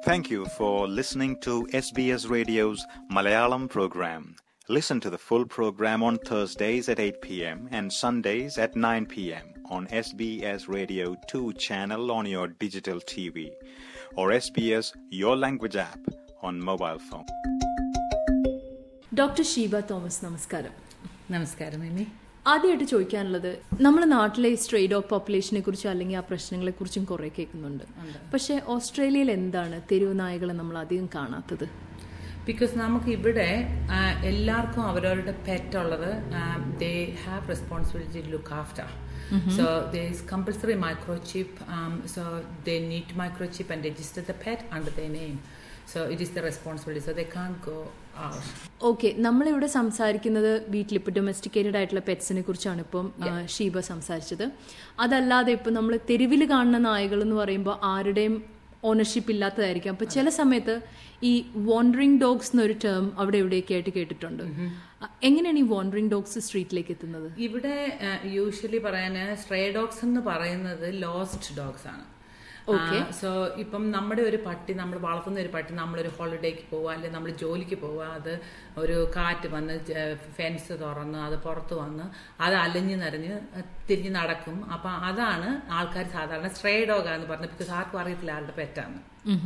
Thank you for listening to SBS Radio's Malayalam program. Listen to the full program on Thursdays at 8 p.m. and Sundays at 9 p.m. on SBS Radio 2 channel on your digital TV or SBS Your Language app on mobile phone. Doctor Sheeba Thomas നമസ്കാരം നമസ്കാരം mini ആദ്യമായിട്ട് ചോദിക്കാനുള്ളത് നമ്മുടെ നാട്ടിലെ stray dog പോപ്പുലേഷനെ കുറിച്ചും അല്ലെങ്കിൽ ആ പ്രശ്നങ്ങളെ കുറിച്ചും കുറെ കേൾക്കുന്നുണ്ട് പക്ഷെ ഓസ്ട്രേലിയയിൽ എന്താണ് തെരുവ് നായകളെ നമ്മൾ അധികം കാണാത്തത് ബിക്കോസ് നമുക്ക് ഇവിടെ ആ, എല്ലാവർക്കും അവരവരുടെ പെറ്റ് ഉള്ളത് they have responsibility look after so they is compulsory microchip so they need microchip and register the pet under the name so it is the responsibility so they can't go out okay നമ്മളിവിടെ സംസാരിക്കുന്നത് വീട്ടിൽ ഇപ്പൊ domesticated ആയിട്ടുള്ള പെറ്റ്സിനെ കുറിച്ചാണ് ഇപ്പം ആ, ഷീബ സംസാരിച്ചത് അതല്ലാതെ ഇപ്പൊ നമ്മൾ തെരുവിൽ കാണുന്ന നായകൾ എന്ന് പറയുമ്പോൾ ആരുടെയും ഓണർഷിപ്പ് ഇല്ലാത്തതായിരിക്കും അപ്പൊ ചില സമയത്ത് ഈ വാണ്ടറിംഗ് ഡോഗ്സ് എന്നൊരു ടേം അവിടെ എവിടെയൊക്കെ ആയിട്ട് കേട്ടിട്ടുണ്ട് അ, എങ്ങനെയാണ് ഈ വാണ്ടറിംഗ് ഡോഗ്സ് സ്ട്രീറ്റിലേക്ക് എത്തുന്നത് ഇവിടെ യൂഷ്വലി പറയാൻ സ്ട്രേ ഡോഗ്സ് എന്ന് പറയുന്നത് ലോസ്റ്റ് ഡോഗ്സ് ആണ് Okay. സോ ഇപ്പം നമ്മുടെ ഒരു പട്ടി നമ്മൾ വളർത്തുന്ന ഒരു പട്ടി നമ്മളൊരു ഹോളിഡേക്ക് പോവുക അല്ലെങ്കിൽ നമ്മൾ ജോലിക്ക് പോവുക അത് ഒരു കാറ്റ് വന്ന് ഫെൻസ് തുറന്ന് അത് പുറത്ത് വന്ന് അത് അലഞ്ഞ് നിറഞ്ഞ് തിരിഞ്ഞ് നടക്കും അപ്പൊ അതാണ് ആൾക്കാർ സാധാരണ സ്ട്രേ ഡോഗ് എന്ന് പറഞ്ഞത് ബിക്കോസ് ആർക്കും അറിയത്തില്ല ആളുടെ പെറ്റാണ്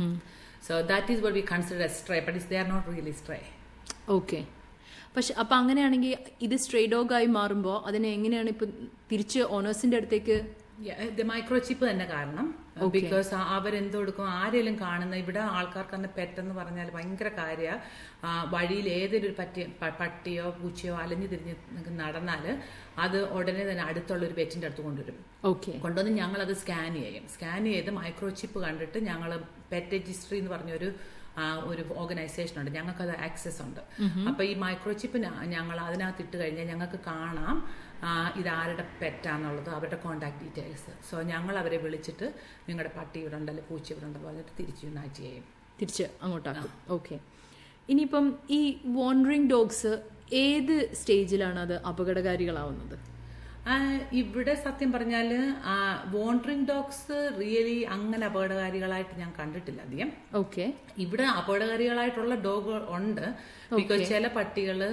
so that is what we consider stray but is they are not really stray okay പക്ഷെ അപ്പൊ അങ്ങനെയാണെങ്കിൽ ഇത് സ്ട്രേ ഡോഗ് ആയി മാറുമ്പോൾ അതിനെ എങ്ങനെയാണ് ഇപ്പൊ തിരിച്ച് ഓണേഴ്സിന്റെ അടുത്തേക്ക് മൈക്രോചിപ്പ് തന്നെ കാരണം ബിക്കോസ് അവരെന്ത് കൊടുക്കും ആരെങ്കിലും കാണുന്ന ഇവിടെ ആൾക്കാർക്ക് അന്ന് പെട്ടെന്ന് പറഞ്ഞാൽ ഭയങ്കര കാര്യ വഴിയിൽ ഏതൊരു പറ്റി പ- പട്ടിയോ പൂച്ചയോ അലഞ്ഞു തിരിഞ്ഞ് നടന്നാൽ അത് ഉടനെ തന്നെ അടുത്തുള്ള ഒരു പെറ്റിന്റെ അടുത്ത് കൊണ്ടുവരും ഓക്കെ കൊണ്ടുവന്ന് ഞങ്ങൾ അത് സ്കാൻ ചെയ്യും സ്കാൻ ചെയ്ത് മൈക്രോചിപ്പ് കണ്ടിട്ട് ഞങ്ങൾ പെറ്റ് രജിസ്ട്രി എന്ന് പറഞ്ഞൊരു ആ, ഒരു ഓർഗനൈസേഷൻ ഉണ്ട് ഞങ്ങൾക്ക് അത് ആക്സസ് ഉണ്ട് അപ്പൊ ഈ മൈക്രോചിപ്പ് ഞങ്ങൾ അതിനകത്ത് ഇട്ട് കഴിഞ്ഞാൽ ഞങ്ങൾക്ക് കാണാം ആ, ഇത് ആരുടെ പെറ്റാന്നുള്ളത് അവരുടെ കോണ്ടാക്ട് ഡീറ്റെയിൽസ് സോ ഞങ്ങൾ അവരെ വിളിച്ചിട്ട് നിങ്ങളുടെ പട്ടി ഇവിടെ ഉണ്ടല്ലോ പൂച്ച ഇവിടെ ഉണ്ടല്ലോ പറഞ്ഞിട്ട് തിരിച്ച് യുണൈറ്റ് ചെയ്യും തിരിച്ച് അങ്ങോട്ടാക്കും ഓക്കെ ഇനിയിപ്പം ഈ വാണ്ടറിംഗ് ഡോഗ്സ് ഏത് സ്റ്റേജിലാണ് അത് അപകടകാരികളാവുന്നത് ആ, ഇവിടെ സത്യം പറഞ്ഞാല് വോണ്ടറിംഗ് ഡോഗ്സ് റിയലി അങ്ങനെ അപകടകാരികളായിട്ട് ഞാൻ കണ്ടിട്ടില്ല അധികം ഓക്കെ ഇവിടെ അപകടകാരികളായിട്ടുള്ള ഡോഗ് ഉണ്ട് ബിക്കോസ് ചില പട്ടികൾ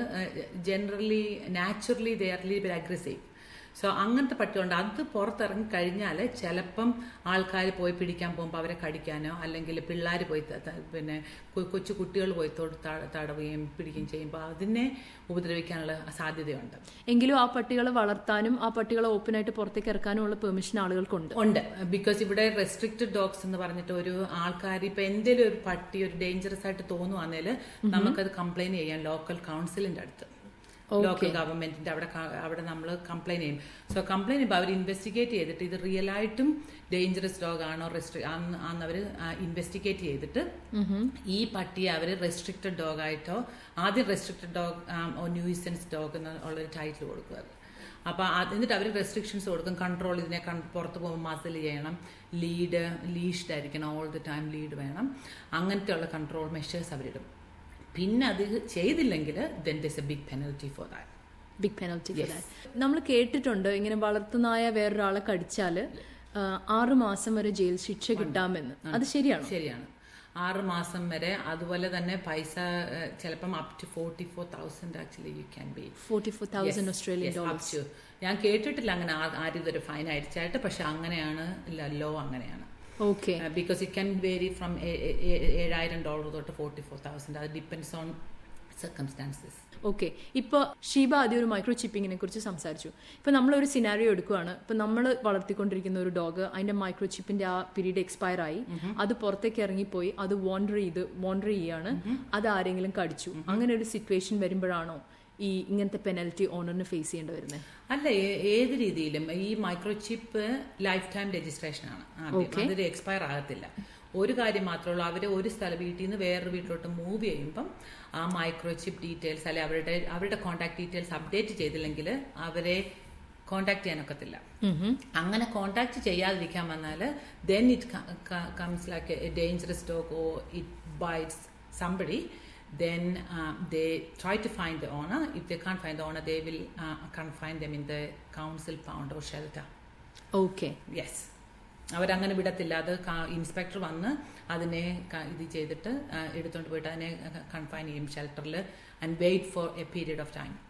generally naturally they are leave aggressive so അങ്ങനത്തെ പട്ടിയുണ്ട് അത് പുറത്തിറങ്ങി കഴിഞ്ഞാൽ ചിലപ്പം ആൾക്കാർ പോയി പിടിക്കാൻ പോകുമ്പോൾ അവരെ കടിക്കാനോ അല്ലെങ്കിൽ പിള്ളേർ പോയി ത- ത- പിന്നെ കൊ- കൊച്ചു കുട്ടികൾ പോയി തൊട്ട് ത- തടവുകയും പിടിക്കുകയും ചെയ്യുമ്പോൾ അതിനെ ഉപദ്രവിക്കാനുള്ള സാധ്യതയുണ്ട് എങ്കിലും ആ പട്ടികളെ വളർത്താനും ആ പട്ടികളെ ഓപ്പണായിട്ട് പുറത്തേക്ക് ഇറക്കാനും ഉള്ള പെർമിഷൻ ആളുകൾക്കുണ്ട് ഉണ്ട് ബിക്കോസ് ഇവിടെ റെസ്ട്രിക്റ്റഡ് ഡോഗ്സ് എന്ന് പറഞ്ഞിട്ട് ഒരു ആൾക്കാർ ഇപ്പൊ എന്തെങ്കിലും ഒരു പട്ടി ഒരു ഡേഞ്ചറസ് ആയിട്ട് തോന്നുവാന്നേൽ നമുക്കത് കംപ്ലൈന്റ് ചെയ്യാം ലോക്കൽ കൗൺസിലിന്റെ അടുത്ത് ലോക്കൽ ഗവൺമെന്റിന്റെ അവിടെ ക- അവിടെ നമ്മൾ കംപ്ലൈന്റ് ചെയ്യും സോ കംപ്ലൈന്റ് ചെയ്യുമ്പോൾ അവർ ഇൻവെസ്റ്റിഗേറ്റ് ചെയ്തിട്ട് ഇത് റിയൽ ആയിട്ടും ഡേഞ്ചറസ് ഡോഗ് ആണോ റെസ്ട്രി ആന്ന് അവർ ഇൻവെസ്റ്റിഗേറ്റ് ചെയ്തിട്ട് ഈ പട്ടിയെ അവർ റെസ്ട്രിക്റ്റഡ് ഡോഗ് ആയിട്ടോ ആദ്യം റെസ്ട്രിക്റ്റഡ് ഡോഗ് ന്യൂസൻസ് ഡോഗ് എന്നുള്ളൊരു ടൈറ്റിൽ കൊടുക്കുക അത് അപ്പൊ അത് എന്നിട്ട് അവർ റെസ്ട്രിക്ഷൻസ് കൊടുക്കും കൺട്രോൾ ഇതിനെ കൺ- പുറത്ത് പോകുമ്പോൾ മസിൽ ചെയ്യണം ലീഡ് ലീഷ്ഡ് ആയിരിക്കണം ഓൾ ദി ടൈം ലീഡ് വേണം അങ്ങനത്തെ ഉള്ള കൺട്രോൾ മെഷേഴ്സ് അവരിടും പിന്നെ അത് ചെയ്തില്ലെങ്കിൽ then this a big penalty for that big penalty നമ്മൾ കേട്ടിട്ടുണ്ട് ഇങ്ങനെ വളർത്തുന്നായ വേറൊരാളെ കടിച്ചാല് ആ, ആറ് മാസം വരെ ജയിൽ ശിക്ഷ കിട്ടാമെന്ന് അത് ശരിയാണോ ശരിയാണ് ആറ് മാസം വരെ അതുപോലെ തന്നെ പൈസ ഏഹ്, ചിലപ്പം up to forty four thousand actually you can be forty four thousand Australian dollars ഞാൻ കേട്ടിട്ടില്ല അങ്ങനെ ആ- ആരും ഇതൊരു ഫൈൻ അടിച്ചായിട്ട് പക്ഷെ അങ്ങനെയാണ് ലോ അങ്ങനെയാണ് okay because it can vary from ഏഴായിരം ഡോളർ തൊട്ട് ഫോർട്ടി ഫോർ തൗസൻഡ് അത് ഡിപ്പെൻഡ്സ് ഓൺ സർക്കംസ്റ്റാൻസസ് ഓക്കെ ഇപ്പൊ ഷീബ ആദ്യം ഒരു മൈക്രോ ചിപ്പിങ്ങിനെ കുറിച്ച് സംസാരിച്ചു ഇപ്പൊ നമ്മളൊരു സിനാരിയോ എടുക്കുകയാണ് ഇപ്പൊ നമ്മൾ വളർത്തിക്കൊണ്ടിരിക്കുന്ന ഒരു ഡോഗ് അതിന്റെ മൈക്രോ ചിപ്പിന്റെ ആ പീരീഡ് എക്സ്പയർ ആയി അത് പുറത്തേക്ക് ഇറങ്ങിപ്പോയി അത് വോണ്ടർ ചെയ്ത് വോണ്ടർ ചെയ്യാണ് അത് ആരെങ്കിലും കടിച്ചു അങ്ങനെ ഒരു സിറ്റുവേഷൻ വരുമ്പോഴാണോ ഈ ഇങ്ങനത്തെ പെനൽറ്റി ഓണറിന് ഫേസ് ചെയ്യേണ്ടി വരുന്നത് അല്ല ഏ- ഏത് രീതിയിലും ഈ മൈക്രോചിപ്പ് ലൈഫ് ടൈം രജിസ്ട്രേഷൻ ആണ് ആദ്യം. അതൊരു എക്സ്പയർ ആകത്തില്ല ഒരു കാര്യം മാത്രമേ ഉള്ളൂ അവർ ഒരു സ്ഥല വീട്ടിൽ നിന്ന് വേറൊരു വീട്ടിലോട്ട് മൂവ് ചെയ്യുമ്പം ആ മൈക്രോചിപ്പ് ഡീറ്റെയിൽസ് അല്ലെ അവരുടെ അവരുടെ കോൺടാക്ട് ഡീറ്റെയിൽസ് അപ്ഡേറ്റ് ചെയ്തില്ലെങ്കിൽ അവരെ കോണ്ടാക്ട് ചെയ്യാനൊക്കത്തില്ല അങ്ങനെ കോണ്ടാക്ട് ചെയ്യാതിരിക്കാൻ വന്നാൽ then it comes like a dangerous dog or it bites somebody then uh, they try to find the owner. If they can't find the owner, they will uh, confine them in the council pound or shelter. Okay Yes. അവരങ്ങനെ വിടത്തില്ല അത് inspector വന്ന് അതിനെ ക- ഇത് ചെയ്തിട്ട് ആ, എടുത്തോണ്ട് പോയിട്ട് അതിനെ കൺഫൈൻ ചെയ്യും ഷെൽട്ടറിൽ and wait for a period of time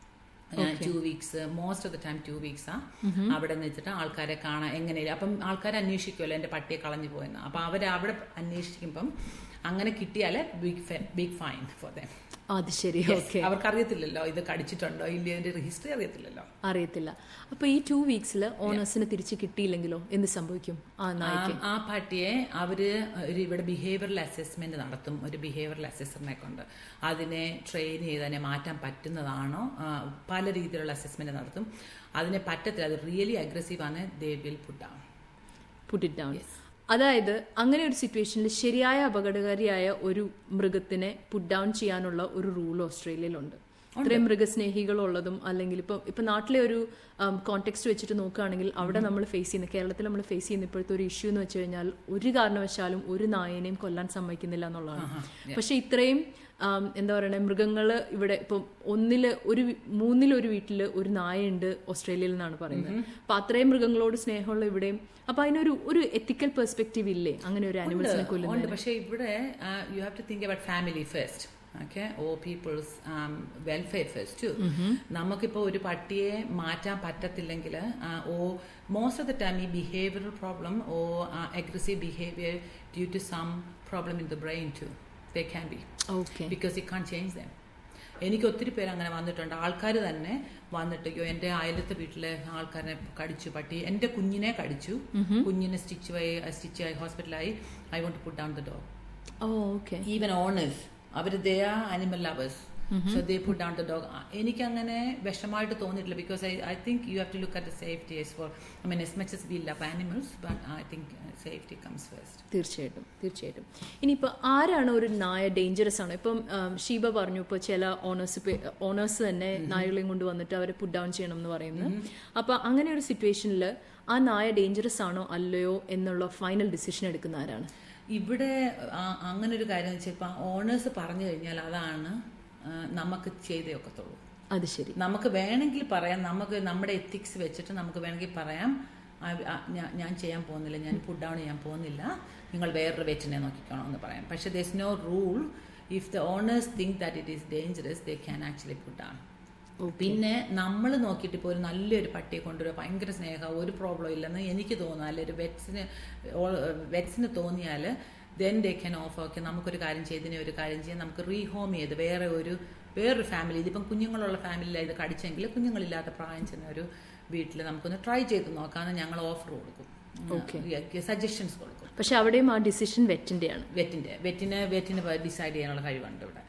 two weeks most of the time two weeks ah അവിടെ വെച്ചിട്ട് ആൾക്കാരെ കാണാൻ എങ്ങനെയില്ല അപ്പം ആൾക്കാർ അന്വേഷിക്കുമല്ലോ എന്റെ പട്ടിയെ കളഞ്ഞു പോയെന്ന് അപ്പൊ അവർ അവിടെ അന്വേഷിക്കുമ്പം അങ്ങനെ കിട്ടിയാല് big big fine for them അത് ശരി ഓക്കെ അവർക്ക് അറിയത്തില്ലല്ലോ ഇത് കടിച്ചിട്ടുണ്ടോ ഇല്ല ഇതിന്റെ ഹിസ്റ്ററി അറിയത്തില്ലല്ലോ അറിയത്തില്ല അപ്പൊ ഈ ടു വീക്സിൽ ഓണേഴ്സിന് തിരിച്ച് കിട്ടിയില്ലെങ്കിലോ എന്ത് സംഭവിക്കും ആ നായ്ക്ക് ആ- ആ പട്ടിയെ അവര് ഒരു ഇവിടെ ബിഹേവിയറൽ അസസ്മെന്റ് നടത്തും ഒരു ബിഹേവിയറൽ അസസറിനെ കൊണ്ട് അതിനെ ട്രെയിൻ ചെയ്ത് അതിനെ മാറ്റാൻ പറ്റുന്നതാണോ ആ, പല രീതിയിലുള്ള അസസ്മെന്റ് നടത്തും അതിനെ പറ്റത്തില്ല അത് റിയലി അഗ്രസീവ് ആണ് they will put down put it down അതായത് അങ്ങനെ ഒരു സിറ്റുവേഷനിൽ ശരിയായ അപകടകാരിയായ ഒരു മൃഗത്തിനെ പുട്ട് ഡൗൺ ചെയ്യാനുള്ള ഒരു റൂൾ ഓസ്ട്രേലിയയിലുണ്ട് ഇത്രയും മൃഗസ്നേഹികളുള്ളതും അല്ലെങ്കിൽ ഇപ്പൊ ഇപ്പൊ നാട്ടിലെ ഒരു കോണ്ടെക്സ്റ്റ് വെച്ചിട്ട് നോക്കുകയാണെങ്കിൽ അവിടെ നമ്മൾ ഫേസ് ചെയ്യുന്ന കേരളത്തിൽ നമ്മൾ ഫേസ് ചെയ്യുന്ന ഇപ്പോഴത്തെ ഒരു ഇഷ്യൂ എന്ന് വെച്ച് കഴിഞ്ഞാൽ ഒരു കാരണവശാലും ഒരു നായനെയും കൊല്ലാൻ സമ്മതിക്കുന്നില്ല എന്നുള്ളതാണ് പക്ഷെ ഇത്രയും ആം, എന്താ പറയണേ മൃഗങ്ങൾ ഇവിടെ ഇപ്പം ഒന്നില് ഒരു വി- മൂന്നിലൊരു വീട്ടില് ഒരു നായയുണ്ട് ഓസ്ട്രേലിയയിൽ നിന്നാണ് പറയുന്നത് അപ്പൊ അത്രയും മൃഗങ്ങളോട് സ്നേഹമുള്ള ഇവിടെയും അപ്പൊ അതിനൊരു ഒരു എത്തിക്കൽ പെർസ്പെക്റ്റീവ് ഇല്ലേ അങ്ങനെ ഒരു ആനിമൽസിനെ കൊല്ലുന്നത് ഉണ്ട് പക്ഷെ ഇവിടെ you have to think about family first okay or people's welfare first too നമുക്കിപ്പോൾ ഒരു പട്ടിയെ മാറ്റാൻ പറ്റത്തില്ലെങ്കിൽ or most of the time ഈ behavioural problem or aggressive behaviour due to some problem in the brain to they can be okay because you can't change them എനിക്ക് ഒത്തിരി പേര് അങ്ങനെ വന്നിട്ടുണ്ട് ആൾക്കാർ തന്നെ വന്നിട്ട് "അയ്യോ, എന്റെ അയലത്തെ വീട്ടിലെ ആൾക്കാരെ കടിച്ചു പട്ടി എന്റെ കുഞ്ഞിനെ കടിച്ചു കുഞ്ഞിനെ സ്റ്റിച്ച് ആയി സ്റ്റിച്ച് ആയി ഹോസ്പിറ്റലായി I won't put down the dog oh okay even owners അവർ they are animal lovers so they put down the dog എനിക്ക് അങ്ങനെ വിഷമായിട്ട് തോന്നിയിട്ടില്ല because I I think you have to look at safety as for I mean as much as we love animals but I think safety comes first തീർച്ചയായിട്ടും തീർച്ചയായിട്ടും ഇനിയിപ്പോൾ ആരാണ് ഒരു നായ ഡേഞ്ചറസ് ആണ് ഇപ്പം ആം, ഷീബ പറഞ്ഞു ഇപ്പോൾ ചില ഓണേഴ്സ് ഓണേഴ്സ് തന്നെ നായകളെയും കൊണ്ട് വന്നിട്ട് അവരെ പുട്ട് ഡൗൺ ചെയ്യണം എന്ന് പറയുന്നത് അപ്പൊ അങ്ങനെ ഒരു സിറ്റുവേഷനിൽ ആ നായ ഡേഞ്ചറസ് ആണോ അല്ലയോ എന്നുള്ള ഫൈനൽ ഡിസിഷൻ എടുക്കുന്ന ആരാണ് ഇവിടെ ആ- അങ്ങനെ ഒരു കാര്യം വെച്ചാൽ ഇപ്പൊ ഓണേഴ്സ് പറഞ്ഞു കഴിഞ്ഞാൽ അതാണ് ആ, നമുക്ക് ചെയ്തേ ഒക്കത്തുള്ളൂ അത് ശരി നമുക്ക് വേണമെങ്കിൽ പറയാം നമുക്ക് നമ്മുടെ എത്തിക്സ് വെച്ചിട്ട് നമുക്ക് വേണമെങ്കിൽ പറയാം ആ, ആ, ഞാ- ഞാൻ ചെയ്യാൻ പോകുന്നില്ല ഞാൻ പുട്ട് ഡൗൺ ചെയ്യാൻ പോകുന്നില്ല നിങ്ങൾ വേറൊരു വെറ്റിനെ നോക്കിക്കോണം എന്ന് പറയാം പക്ഷെ there is no rule if the owners think that it is dangerous they can actually put down പിന്നെ നമ്മൾ നോക്കിയിട്ട് ഇപ്പോൾ ഒരു നല്ലൊരു പട്ടിയെ കൊണ്ടുവരിക ഭയങ്കര സ്നേഹം ഒരു പ്രോബ്ലം ഇല്ലെന്ന് എനിക്ക് തോന്നുന്നു അല്ലെ ഒരു വെറ്റ്സിന് വെറ്റ്സിന് തോന്നിയാൽ then they can off okay നമുക്കൊരു കാര്യം ചെയ്തതിനെ ഒരു കാര്യം ചെയ്യാം നമുക്ക് റീഹോം ചെയ്ത് വേറെ ഒരു വേറൊരു ഫാമിലി ഇതിപ്പം കുഞ്ഞുങ്ങളുള്ള ഫാമിലിയിലാണ് ഇത് കടിച്ചെങ്കിൽ കുഞ്ഞുങ്ങളില്ലാത്ത പ്രായം ചെന്ന ഒരു വീട്ടിൽ നമുക്കൊന്ന് ട്രൈ ചെയ്ത് നോക്കാമെന്ന് ഞങ്ങൾ ഓഫർ കൊടുക്കും സജഷൻസ് കൊടുക്കും പക്ഷെ അവിടെയും ആ ഡിസിഷൻ വെറ്റിന്റെയാണ് വെറ്റിന്റെ വെറ്റിന് വെറ്റിന് ഡിസൈഡ് ചെയ്യാനുള്ള കഴിവുണ്ട് ഇവിടെ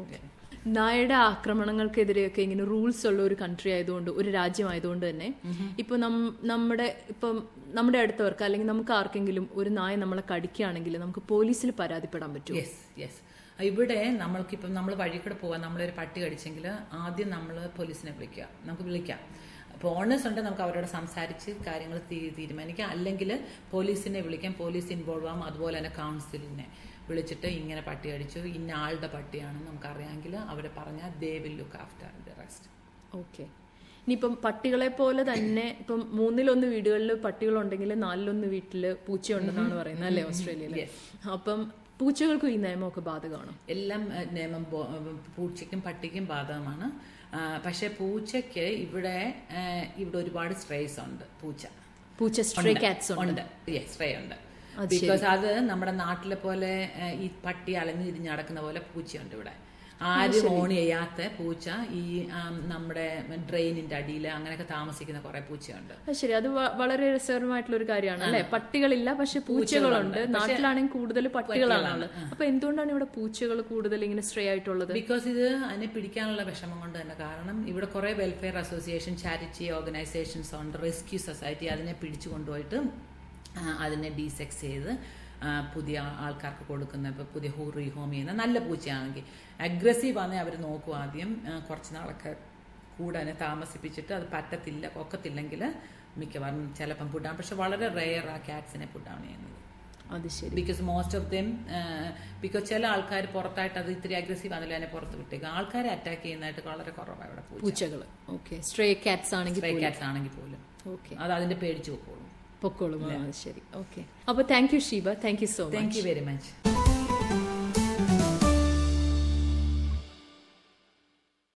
നായയുടെ ആക്രമണങ്ങൾക്കെതിരെയൊക്കെ ഇങ്ങനെ റൂൾസ് ഉള്ള ഒരു കൺട്രി ആയതുകൊണ്ട് ഒരു രാജ്യമായതുകൊണ്ട് തന്നെ ഇപ്പൊ നം- നമ്മുടെ ഇപ്പം നമ്മുടെ അടുത്തവർക്ക് അല്ലെങ്കിൽ നമുക്ക് ആർക്കെങ്കിലും ഒരു നായ നമ്മളെ കടിക്കുകയാണെങ്കിൽ നമുക്ക് പോലീസിൽ പരാതിപ്പെടാൻ പറ്റും യെസ് യെസ് ഇവിടെ നമ്മൾക്കിപ്പം നമ്മൾ വഴി കൂടെ പോവാൻ നമ്മളൊരു പട്ടി കടിച്ചെങ്കിൽ ആദ്യം നമ്മൾ പോലീസിനെ വിളിക്കുക നമുക്ക് വിളിക്കാം അപ്പോൾ ഓണേഴ്സ് ഉണ്ട് നമുക്ക് അവരോട് സംസാരിച്ച് കാര്യങ്ങൾ തീ- തീരുമാനിക്കാം അല്ലെങ്കിൽ പോലീസിനെ വിളിക്കാം പോലീസ് ഇൻവോൾവ് ആവും അതുപോലെ തന്നെ കൗൺസിലിനെ വിളിച്ചിട്ട് ഇങ്ങനെ പട്ടി അടിച്ചു ഇന്ന ആളുടെ പട്ടിയാണെന്ന് നമുക്കറിയാമെങ്കിൽ അവരെ പറഞ്ഞാൽ they will look after the rest okay ഇനിയിപ്പം പട്ടികളെ പോലെ തന്നെ ഇപ്പം മൂന്നിലൊന്ന് വീടുകളിൽ പട്ടികളുണ്ടെങ്കിൽ നാലിലൊന്ന് വീട്ടില് പൂച്ചയുണ്ടെന്നാണ് പറയുന്നത് അല്ലേ ഓസ്ട്രേലിയയിൽ അപ്പം പൂച്ചകൾക്കും ഈ നിയമമൊക്കെ ബാധകമാണോ എല്ലാം ഏഹ്, നിയമം ബോ- ഏഹ്, പൂച്ചയ്ക്കും പട്ടിക്കും ബാധകമാണ് ആ, പക്ഷേ പൂച്ചയ്ക്ക് ഇവിടെ ഏഹ്, ഇവിടെ ഒരുപാട് സ്ട്രേസ് ഉണ്ട് പൂച്ച പൂച്ച സ്ട്രേ കാറ്റ്സ് ഉണ്ട് ഉണ്ട് സ്ട്രേ ഉണ്ട് ബിക്കോസ് അത് നമ്മുടെ നാട്ടിലെ പോലെ ഏഹ്, ഈ പട്ടി അലഞ്ഞു തിരിഞ്ഞ് നടക്കുന്ന പോലെ പൂച്ചയുണ്ട് ഇവിടെ ആരും ഓൺ ചെയ്യാത്ത പൂച്ച ഈ ആം, നമ്മുടെ ഡ്രെയിനിന്റെ അടിയിൽ അങ്ങനെയൊക്കെ താമസിക്കുന്ന കുറെ പൂച്ചയുണ്ട് അത് ശരി അത് വ- വളരെ രസകരമായിട്ടുള്ള ഒരു കാര്യമാണ് അല്ലെ പട്ടികളില്ല പക്ഷെ പൂച്ചകളുണ്ട് നാട്ടിലാണെങ്കിൽ കൂടുതൽ പട്ടികളാണുള്ളത് അപ്പൊ എന്തുകൊണ്ടാണ് ഇവിടെ പൂച്ചകൾ കൂടുതൽ ഇങ്ങനെ സ്ട്രേ ആയിട്ടുള്ളത് ബിക്കോസ് ഇത് അതിനെ പിടിക്കാനുള്ള വിഷമം കൊണ്ട് തന്നെ കാരണം ഇവിടെ കുറെ വെൽഫെയർ അസോസിയേഷൻ ചാരിറ്റി ഓർഗനൈസേഷൻസ് ഉണ്ട് റെസ്ക്യൂ സൊസൈറ്റി അതിനെ പിടിച്ചു കൊണ്ടുപോയിട്ട് ആ, അതിനെ ഡീസെക്സ് ചെയ്ത് ആ, പുതിയ ആൾക്കാർക്ക് കൊടുക്കുന്ന ഇപ്പൊ പുതിയ ഹോ റീഹോം ചെയ്യുന്ന നല്ല പൂച്ചയാണെങ്കിൽ അഗ്രസീവ് ആണെങ്കിൽ അവർ നോക്കും ആദ്യം ആ, കുറച്ച് നാളൊക്കെ കൂടെ അതിനെ താമസിപ്പിച്ചിട്ട് അത് പറ്റത്തില്ല ഒക്കത്തില്ലെങ്കിൽ മിക്കവാറും ചിലപ്പം പുട്ടാൻ പക്ഷെ വളരെ റെയർ ആ ക്യാറ്റ്സിനെ പുട്ടാണ് ചെയ്യുന്നത് അത് ശരി because most of them because ചില ആൾക്കാർ പുറത്തായിട്ട് അത് ഇത്തിരി അഗ്രസീവ് ആണല്ലോ അതിനെ പുറത്ത് വിട്ടേക്ക് ആൾക്കാരെ അറ്റാക്ക് ചെയ്യുന്നതായിട്ട് വളരെ കുറവാണ് ഇവിടെ പൂച്ചകൾ ഓക്കെ സ്ട്രേ കാറ്റ്സ് ആണെങ്കിൽ സ്ട്രേ കാറ്റ്സ് ആണെങ്കിൽ പോലും ഓക്കെ അത് അതിന്റെ പേടിച്ചു പോക്കോളും പൊക്കോളും ആ, ശരി ഓക്കെ അപ്പൊ thank you Sheeba thank you so thank much you very much